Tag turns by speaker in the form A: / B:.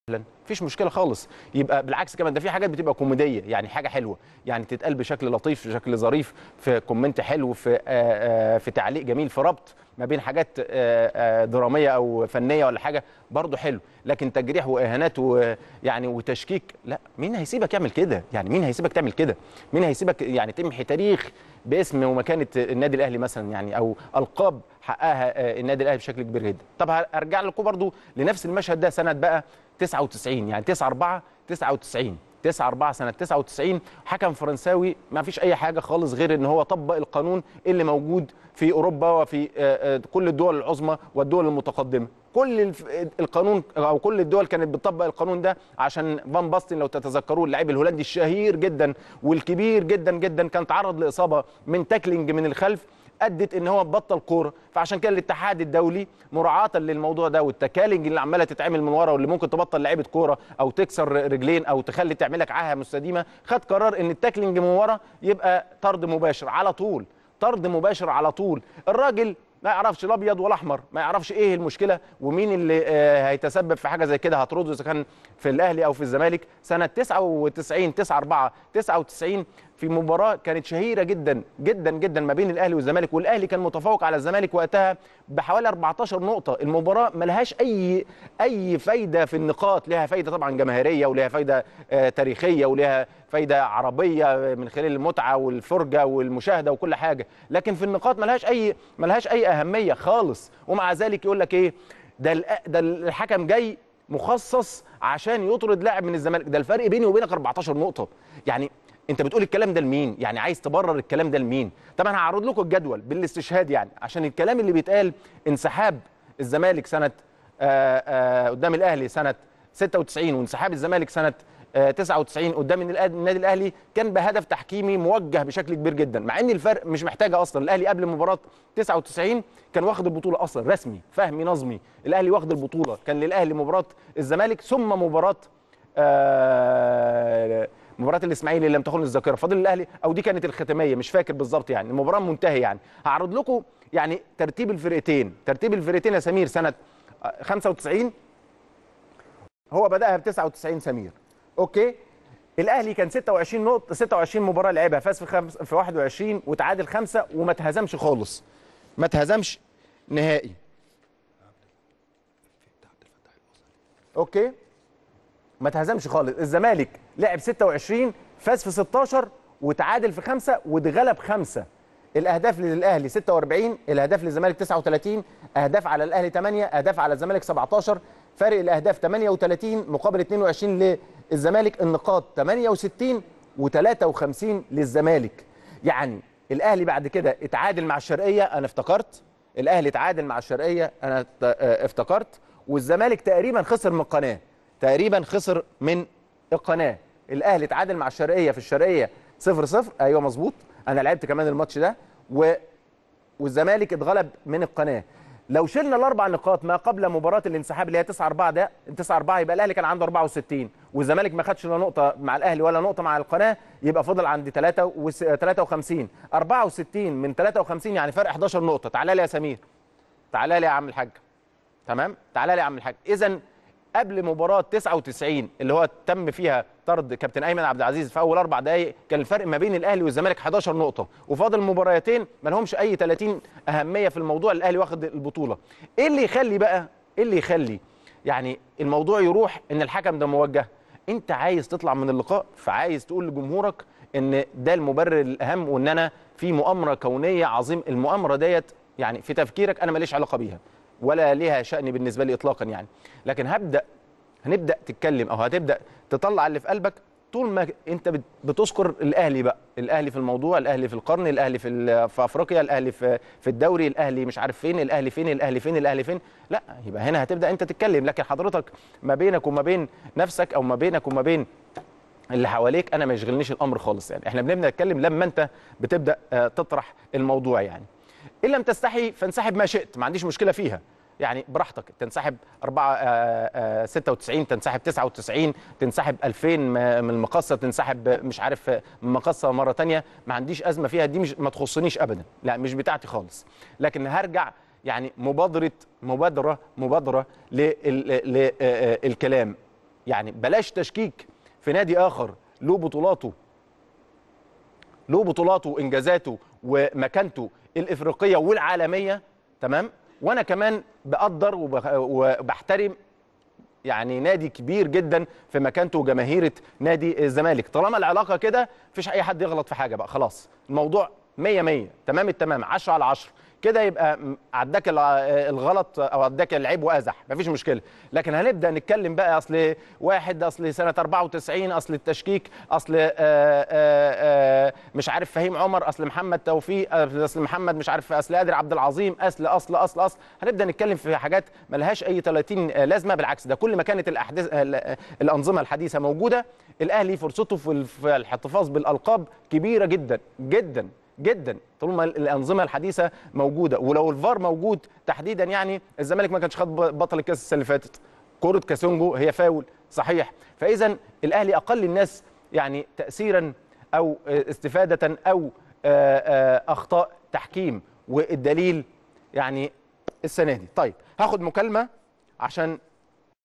A: مفيش مشكله خالص يبقى بالعكس كمان ده في حاجات بتبقى كوميديه يعني حاجه حلوه يعني تتقال بشكل لطيف بشكل ظريف في كومنت حلو في آه، آه، في تعليق جميل في ربط ما بين حاجات آه، آه، دراميه او فنيه ولا حاجه برضه حلو لكن تجريح واهانات ويعني وتشكيك لا مين هيسيبك يعمل كده يعني مين هيسيبك تعمل كده مين هيسيبك يعني تمحي تاريخ باسم ومكانه النادي الاهلي مثلا يعني او القاب حققها آه، النادي الاهلي بشكل كبير جدا طب هرجع لكم برضه لنفس المشهد ده سنه بقى 99 يعني 9 4 99 9 4 سنه 99 حكم فرنساوي ما فيش اي حاجه خالص غير ان هو طبق القانون اللي موجود في اوروبا وفي آه، آه، كل الدول العظمى والدول المتقدمه كل الف- القانون او كل الدول كانت بتطبق القانون ده عشان فان باستن لو تتذكروه اللاعب الهولندي الشهير جدا والكبير جدا جدا كان تعرض لاصابه من تاكلينج من الخلف ادت ان هو بطل كوره فعشان كده الاتحاد الدولي مراعاه للموضوع ده والتكالنج اللي عماله تتعمل من ورا واللي ممكن تبطل لعيبه كوره او تكسر رجلين او تخلي تعمل لك عاهه مستديمه خد قرار ان التاكلينج من ورا يبقى طرد مباشر على طول طرد مباشر على طول الراجل ما يعرفش الابيض ولا احمر ما يعرفش ايه المشكله ومين اللي آه، هيتسبب في حاجه زي كده هترده اذا كان في الاهلي او في الزمالك سنه 99 9 4 99 في مباراه كانت شهيره جدا جدا جدا ما بين الاهلي والزمالك والاهلي كان متفوق على الزمالك وقتها بحوالي 14 نقطه المباراه ملهاش اي اي فايده في النقاط لها فايده طبعا جماهيريه ولها فايده آه، تاريخيه ولها فايده عربيه من خلال المتعه والفرجه والمشاهده وكل حاجه لكن في النقاط ملهاش اي ملهاش اي اهميه خالص ومع ذلك يقول لك ايه ده الأ- ده الحكم جاي مخصص عشان يطرد لاعب من الزمالك ده الفرق بيني وبينك 14 نقطه يعني انت بتقول الكلام ده لمين يعني عايز تبرر الكلام ده لمين طب انا هعرض لكم الجدول بالاستشهاد يعني عشان الكلام اللي بيتقال انسحاب الزمالك سنه آآ آآ قدام الاهلي سنه 96 وانسحاب الزمالك سنه آه، 99 قدام النادي النادي الاهلي كان بهدف تحكيمي موجه بشكل كبير جدا مع ان الفرق مش محتاجه اصلا الاهلي قبل مباراه 99 كان واخد البطوله اصلا رسمي فهمي نظمي الاهلي واخد البطوله كان للاهلي مباراه الزمالك ثم مباراه آه، مباراه الاسماعيلي اللي لم تخن الذاكره فاضل الاهلي او دي كانت الختاميه مش فاكر بالظبط يعني المباراه منتهيه يعني هعرض لكم يعني ترتيب الفرقتين ترتيب الفرقتين يا سمير سنه آه، 95 هو بداها ب 99 سمير اوكي الاهلي كان 26 نقطه 26 مباراه لعبها فاز في خمس في 21 وتعادل خمسه وما اتهزمش خالص ما اتهزمش نهائي اوكي ما اتهزمش خالص الزمالك لعب 26 فاز في 16 وتعادل في خمسه واتغلب خمسه الاهداف للاهلي 46 الاهداف للزمالك 39 اهداف على الاهلي 8 اهداف على الزمالك 17 فارق الاهداف 38 مقابل 22 للزمالك النقاط 68 و53 للزمالك يعني الاهلي بعد كده اتعادل مع الشرقيه انا افتكرت الاهلي اتعادل مع الشرقيه انا ت- آه، افتكرت والزمالك تقريبا خسر من القناه تقريبا خسر من القناه الاهلي اتعادل مع الشرقيه في الشرقيه 0 0 ايوه مظبوط انا لعبت كمان الماتش ده و والزمالك اتغلب من القناه لو شلنا الاربع نقاط ما قبل مباراه الانسحاب اللي هي 9 4 ده 9 4 يبقى الاهلي كان عنده 64 والزمالك ما خدش لا نقطه مع الاهلي ولا نقطه مع القناه يبقى فضل عند 3 53 64 من 53 يعني فرق 11 نقطه تعالى لي يا سمير تعالى لي يا عم الحاج تمام تعالى لي يا عم الحاج اذا قبل مباراه 99 اللي هو تم فيها طرد كابتن ايمن عبد العزيز في اول اربع دقائق كان الفرق ما بين الاهلي والزمالك 11 نقطه وفاضل مباراتين ما لهمش اي 30 اهميه في الموضوع الاهلي واخد البطوله ايه اللي يخلي بقى ايه اللي يخلي يعني الموضوع يروح ان الحكم ده موجه انت عايز تطلع من اللقاء فعايز تقول لجمهورك ان ده المبرر الاهم وان انا في مؤامره كونيه عظيم المؤامره ديت يعني في تفكيرك انا ماليش علاقه بيها ولا ليها شأن بالنسبه لي اطلاقا يعني لكن هبدا هنبدا تتكلم او هتبدا تطلع اللي في قلبك طول ما انت بت- بتذكر الاهلي بقى الاهلي في الموضوع الاهلي في القرن الاهلي في ال- في افريقيا الاهلي في في الدوري الاهلي مش عارف فين الاهلي فين الاهلي فين الاهلي فين لا يبقى هنا هتبدا انت تتكلم لكن حضرتك ما بينك وما بين نفسك او ما بينك وما بين اللي حواليك انا ما يشغلنيش الامر خالص يعني احنا بنبدا نتكلم لما انت بتبدا آه، تطرح الموضوع يعني ان لم تستحي فانسحب ما شئت ما عنديش مشكله فيها يعني براحتك تنسحب 4 96 تنسحب 99 تنسحب 2000 م- من المقصه تنسحب مش عارف من المقصه مره تانية ما عنديش ازمه فيها دي مش ما تخصنيش ابدا لا مش بتاعتي خالص لكن هرجع يعني مبادره مبادره مبادره للكلام يعني بلاش تشكيك في نادي اخر له بطولاته له بطولاته وانجازاته ومكانته الافريقيه والعالميه تمام وانا كمان بقدر وبخ- وبحترم يعني نادي كبير جدا في مكانته وجماهيره نادي الزمالك طالما العلاقه كده مفيش اي حد يغلط في حاجه بقى خلاص الموضوع 100 100 تمام التمام 10 على 10 كده يبقى م- عداك الع- الغلط او عداك العيب وازح مفيش مشكله لكن هنبدا نتكلم بقى اصل واحد اصل سنه 94 اصل التشكيك اصل آآ آآ مش عارف فهيم عمر اصل محمد توفيق اصل محمد مش عارف اصل قادر عبد العظيم اصل اصل اصل اصل هنبدا نتكلم في حاجات ملهاش اي 30 لازمه بالعكس ده كل ما كانت الاحداث ال- الانظمه الحديثه موجوده الاهلي فرصته في ال- في الاحتفاظ بالالقاب كبيره جدا جدا جدا طول ما الانظمه الحديثه موجوده ولو الفار موجود تحديدا يعني الزمالك ما كانش خد بطل الكاس السنه اللي فاتت كره كاسونجو هي فاول صحيح فاذا الاهلي اقل الناس يعني تاثيرا او استفاده او آه، آه، اخطاء تحكيم والدليل يعني السنه دي طيب هاخد مكالمه عشان